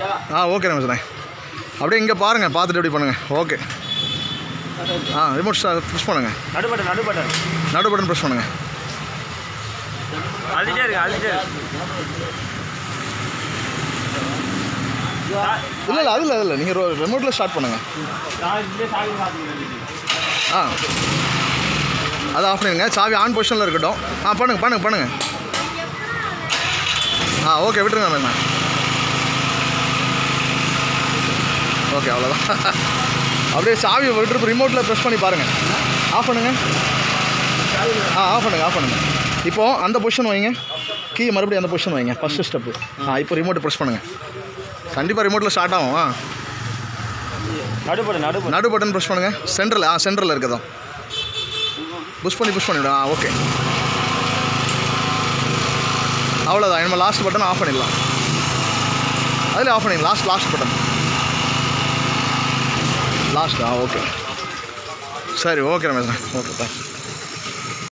ஆ okay ரமேஷ்ண்ணே அப்படியே இங்கே பாருங்கள் பார்த்துட்டு எப்படி பண்ணுங்கள் ஓகே ஆ ரிமோட் ப்ரெஸ் பண்ணுங்கள் நடுபட்டன் நடுபட்டன் நடு பட்டன் ப்ரெஸ் பண்ணுங்கள் அழுதிட்டே இருக்கு அழுதிட்டே இருக்கு இல்லை இல்லை அதில் அதில் நீங்கள் ரிமோட்டில் ஸ்டார்ட் பண்ணுங்கள் ஆ அதை ஆஃப் பண்ணிடுங்க சாவி ஆன் பொசிஷனில் இருக்கட்டும் ஆ பண்ணுங்க பண்ணுங்க பண்ணுங்க ஆ ஓகே விட்டுருங்க மேம் ஓகே அவ்வளோதான் அப்படியே சாவி விட்டு ரிமோட்டில் ப்ரெஸ் பண்ணி பாருங்கள் ஆஃப் பண்ணுங்க ஆ ஆஃப் பண்ணுங்க ஆஃப் பண்ணுங்க இப்போது அந்த பொசிஷன் வைங்க கீ மறுபடியும் அந்த பொசிஷன் வைங்க ஃபஸ்ட்டு ஸ்டெப்பு ஆ இப்போ ரிமோட்டை ப்ரெஸ் பண்ணுங்கள் கண்டிப்பாக ரிமோட்டில் ஸ்டார்ட் ஆகும் ஆ நடுபட்டன் நடுபட்டன் நடு பட்டன் ப்ரெஸ் பண்ணுங்க சென்டரில் ஆ சென்டரில் இருக்கதும் புஷ் பண்ணி புஷ் பண்ணிவிடும் ஆ ஓகே அவ்வளோதான் நம்ம லாஸ்ட் பட்டன் ஆஃப் பண்ணிடலாம் அதில் ஆஃப் பண்ணிடலாம் லாஸ்ட் லாஸ்ட் பட்டன் லாஸ்ட் ஆ ஓகே சரி ஓகே ரமேஷ் ஓகே பாய்